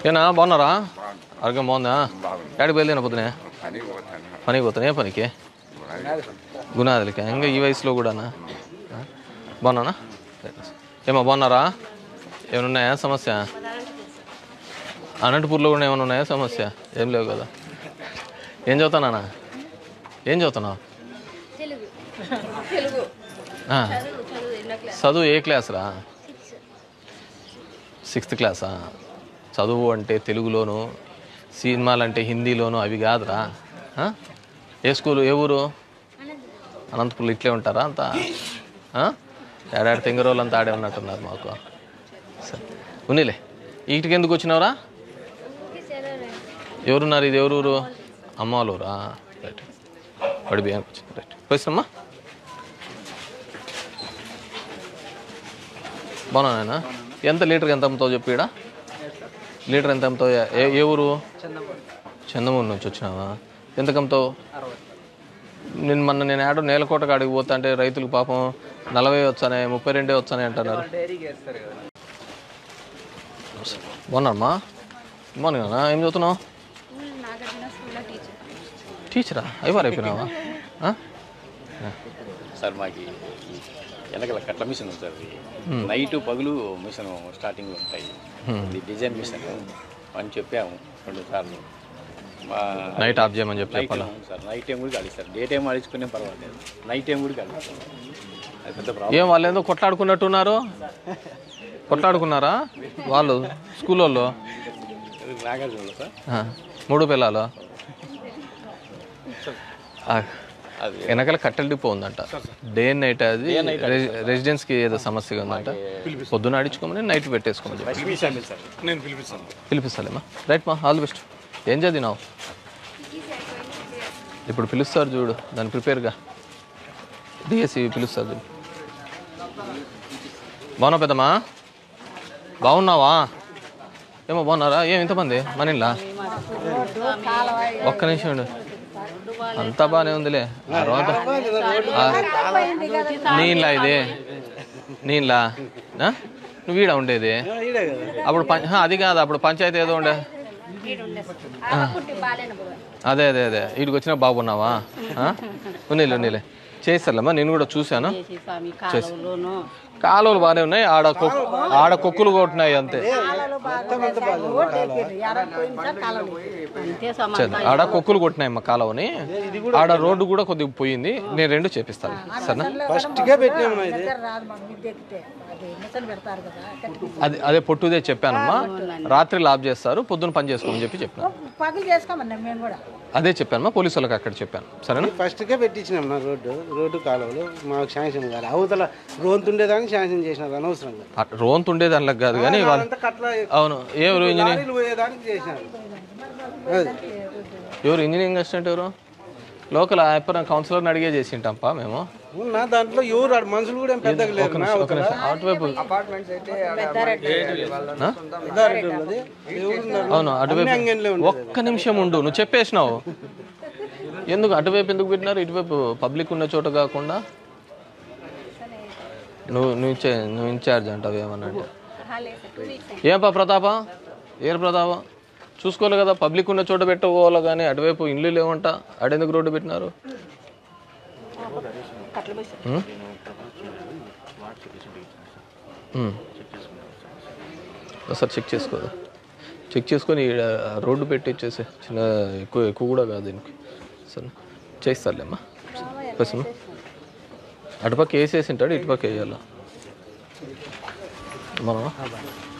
ఏనా బాగున్నారా ఆరోగ్యం బాగుందా ఎక్కడికి బయలుదేరిన పొద్దునే పని పోతాను పనికి పోతాను ఏ పనికి గుణాదులకి ఇంకా ఈ వయసులో కూడానా ఆ? బాగున్నానా ఏమో బాగున్నారా ఏమైనా ఉన్నాయా సమస్య అనంతపూర్లో కూడా ఏమైనా ఉన్నాయా సమస్య ఏం లేవు కదా ఏం చదువుతానా ఏం చదువుతున్నావు తెలుగు తెలుగు ఆ, చదువు చదువు ఎన్నో క్లాస్ చదువు ఏ క్లాస్ రా సిక్స్త్ క్లాసా చదువు అంటే తెలుగులోను సినిమాలు అంటే హిందీలోను అవి కాదురా ఆ? ఏ స్కూలు ఏ ఊరు అనంతపురం ఇట్లే ఉంటారా అంతా ఆ? ఏడాది తెంగరోళ్ళు అంతా ఆడే ఉన్నట్టున్నారు మాకు సరే ఉన్నిలే వీటికి ఎందుకు వచ్చినావురా ఎవరున్నారు ఇది ఎవరు ఊరు అమ్మ వాళ్ళ ఊరా రైట్ పడి బియ్యానికి వచ్చింది రైట్ పోయినమ్మా బాగున్నానా ఎంత లీటర్కి ఎంత అమ్ముతావు చెప్పు ఈడ లీటర్ ఎంత అమ్ముతావు ఏ ఏ ఊరు చందమూరు నుంచి వచ్చినావా ఎంతకు అమ్ముతావు నేను మొన్న నేను ఆడో నేలకోట కాడికి పోతా అంటే రైతులకు పాపం నలభై వచ్చానే ముప్పై రెండే వచ్చానే అంటున్నారు బాగున్నారమ్మా మార్నింగ్ అన్నా ఏం చదువుతున్నావు నాగార్జున స్కూల్లో టీచర్ టీచరా అయిపోరు అయిపోయినావా ఆ? సార్ మాకు ఈ వెనకాల కట్ల మిషన్ ఉంది సార్ ఇది నైట్ పగులు మిషన్ స్టార్టింగ్లో ఉంటాయి ఇది డిజైన్ మిషన్ అని చెప్పాము రెండు సార్లు మా నైట్ ఆఫ్ చేయమని చెప్పి నైట్ చెప్పాలా సార్ నైట్ టైం కూడా కాదు సార్ డే టైం ఆడించుకునే పర్వాలేదు నైట్ టైం కూడా కాదు సార్ అది పెద్ద ప్రాబ్లం ఏం వాళ్ళు ఏదో కొట్లాడుకున్నట్టున్నారు కొట్లాడుకున్నారా వాళ్ళు స్కూల్ వాళ్ళు నాగార్జున సార్ ఆ, మూడు పిల్లలు ఆ, అది వెనకాల కట్టెల డిపో ఉందంట డే అండ్ నైట్ అది రెసి- రెసిడెన్స్కి ఏదో సమస్యగా ఉందంట పొద్దున ఆడించుకోమని నైట్ పెట్టేసుకోమని చెప్పి పిలిపించాను సార్ నేను పిలిపిస్తాను పిలిపిస్తాలేమా రైట్ మా ఆల్ ది బెస్ట్ ఏం చదివినావు ఇప్పుడు పిలుస్తారు చూడు దాన్ని ప్రిపేర్గా డిఎస్సి పిలుస్తారు చూడు బాగున్నావు పెద్దమ్మా బాగున్నావా ఏమో బాగున్నారా ఏం ఇంతమంది మన ఇల్లా ఒక్క నిమిషం ఉండు అంతా బాగానే ఉందిలే ఆ తర్వాత నీళ్ళ ఇది నీళ్ళ నువ్వు ఈడ ఉండేది అప్పుడు పం- హా, అది కాదు అప్పుడు పంచాయతీ ఏదో ఉండే అదే అదే అదే వీడికి వచ్చినా బాగున్నావా ఉన్నీలే ఉన్నీలే చేస్తారులేమ్మా నేను కూడా చూశాను స్వామి కాలువలోను కాలువలు బాగానే ఉన్నాయి ఆడ కొక్కు ఆడ కొక్కులు కొట్టినాయి అంతే అంతే సమ చదువు. ఆడ కొక్కులు కొట్టినాయి మా కాలువని ఆడ రోడ్డు కూడా కొద్దిగా పోయింది నేను రెండు చేపిస్తాను సరేనా ఫస్ట్గా పెట్టినాము ఇది అది అదే పొట్టుదే చెప్పానమ్మా రాత్రి లాబ్ చేస్తారు పొద్దున పని చేసుకోమని చెప్పి చెప్పాను పగులు చేసుకోమన్నా మేము కూడా అదే చెప్పానమ్మా పోలీసు వాళ్ళకి అక్కడ చెప్పాను సరేనా ఫస్ట్గా పెట్టించినాం నా రోడ్డు రోడ్డు కాలువలు మాకు శాంక్షన్ కాదు అవతల రోంతుండేదానికి శాంక్షన్ చేసినారు అనవసరంగా ఆ రోంత ఉండే దానిలో కాదు కానీ వాళ్ళు అంతా కట్ల అవును ఎవరు ఇంజనీర్ లారీలు పోయేదానికి చేసినారు అది. ఎవరు ఇంజనీరింగ్ అసిస్టెంట్ ఎవరు లోకల్ ఎప్పుడు కౌన్సిలర్ని అడిగే చేసింటాంపా మేము ఉన్నా దాంట్లో ఎవరు ఆడ మనుషులు కూడా ఏం పెద్దగా లేరు నా ఒక నిమిషం అటువైపు ఆ? పెద్దారెడ్డి ఉన్నది ఎవరున్నారు అవును అటువైపు అంగన్లే ఉండేది. ఒక్క నిమిషం ఉండు నువ్వు చెప్పేసినావు ఎందుకు అటువైపు ఎందుకు పెట్టినారు ఇటువైపు పబ్లిక్ ఉన్న చోట కాకుండా నువ్వు నువ్వు ఇచ్చే నువ్వు ఇన్ఛార్జ్ అంటావు ఏమన్నా అంటే ఏంపా ప్రతాప ఏం ప్రతాప చూసుకోవాలి కదా పబ్లిక్ ఉన్న చోట పెట్టుకోవాలి కానీ అటువైపు ఇల్లు లేవంట అడెందుకు రోడ్డు పెట్టినారు ఉం? ఉం. ఒకసారి చెక్ చేసుకోదా చెక్ చేసుకొని ఈడ రోడ్డు పెట్టి ఇచ్చేసి చిన్న ఎక్కువ ఎక్కువ కూడా కాదు దీనికి సరే చేస్తారులేమ్మా పసమ్మా అటుపక్క వేసేసి ఉంటాడు ఇటుపక్క వేయాలా మనం